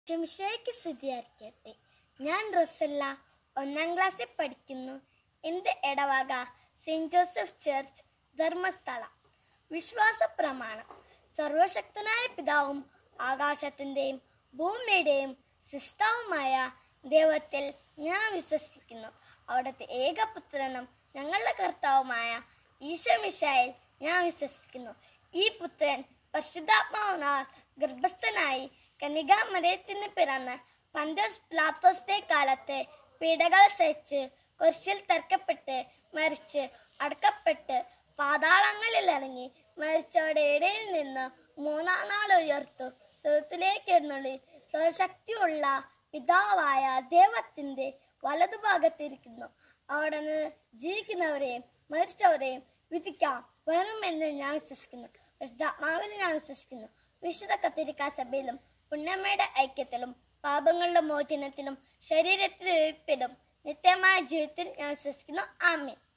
ശംശയ്ക്ക് സ്തുതിയായിരിക്കട്ടെ ഞാൻ റസല്ല ഒന്നാം ക്ലാസ്സിൽ പഠിക്കുന്നു എൻ്റെ ഇടവക സെയിൻറ് ജോസഫ് ചർച്ച് ധർമ്മസ്ഥല വിശ്വാസ പ്രമാണം സർവശക്തനായ പിതാവും ആകാശത്തിൻ്റെയും ഭൂമിയുടെയും സൃഷ്ടാവുമായ ദൈവത്തിൽ ഞാൻ വിശ്വസിക്കുന്നു അവിടുത്തെ ഏകപുത്രനും ഞങ്ങളുടെ കർത്താവുമായ ഈശോമിശായിൽ ഞാൻ വിശ്വസിക്കുന്നു ഈ പുത്രൻ പരിശുദ്ധാത്മാവിനാൽ ഗർഭസ്ഥനായി കനികാമരയത്തിന് പിറന്ന് പന്തോസ് പ്ലാത്തോസ്തെ കാലത്ത് പീഡകൾ സഹിച്ച് കുരിശിൽ തർക്കപ്പെട്ട് മരിച്ച് അടക്കപ്പെട്ട് പാതാളങ്ങളിൽ ഇറങ്ങി മരിച്ചവരുടെ ഇടയിൽ നിന്ന് മൂന്നാം നാൾ ഉയർത്തു സ്വർഗത്തിലേക്ക് എഴുന്നള്ളി സ്വശക്തിയുള്ള പിതാവായ ദൈവത്തിന്റെ വലതുഭാഗത്തിരിക്കുന്നു അവിടെ നിന്ന് ജീവിക്കുന്നവരെയും മരിച്ചവരെയും വിധിക്കാം വരുമെന്ന് ഞാൻ വിശ്വസിക്കുന്നു വിശുദ്ധാത്മാവിൽ ഞാൻ വിശ്വസിക്കുന്നു വിശുദ്ധ കത്തിരിക്ക സഭയിലും പുണ്യമ്മയുടെ ഐക്യത്തിലും പാപങ്ങളുടെ മോചനത്തിലും ശരീരത്തിലെ ഒഴിപ്പിലും നിത്യമായ ജീവിതത്തിൽ ഞാൻ വിശ്വസിക്കുന്നു ആമേ